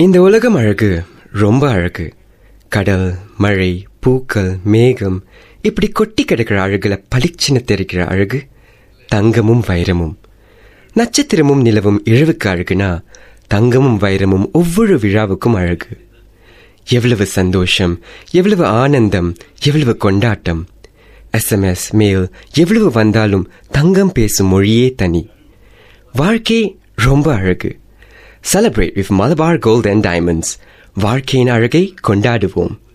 இந்த உலகம் அழகு ரொம்ப அழகு கடல் மழை பூக்கள் மேகம் இப்படி கொட்டி கிடக்கிற அழகுல பளிச்சுன்னு தெரிக்கிற அழகு தங்கமும் வைரமும் நட்சத்திரமும் நிலவும் இழவுக்கு அழகுனா தங்கமும் வைரமும் ஒவ்வொரு விழாவுக்கும் அழகு எவ்வளவு சந்தோஷம் எவ்வளவு ஆனந்தம் எவ்வளவு கொண்டாட்டம் எஸ்எம்எஸ் மெயில் எவ்வளவு வந்தாலும் தங்கம் பேசும் மொழியே தனி வாழ்க்கை ரொம்ப அழகு celebrate with Malabar gold and diamonds வாழ்க்கையின் அழகை கொண்டாடுவோம்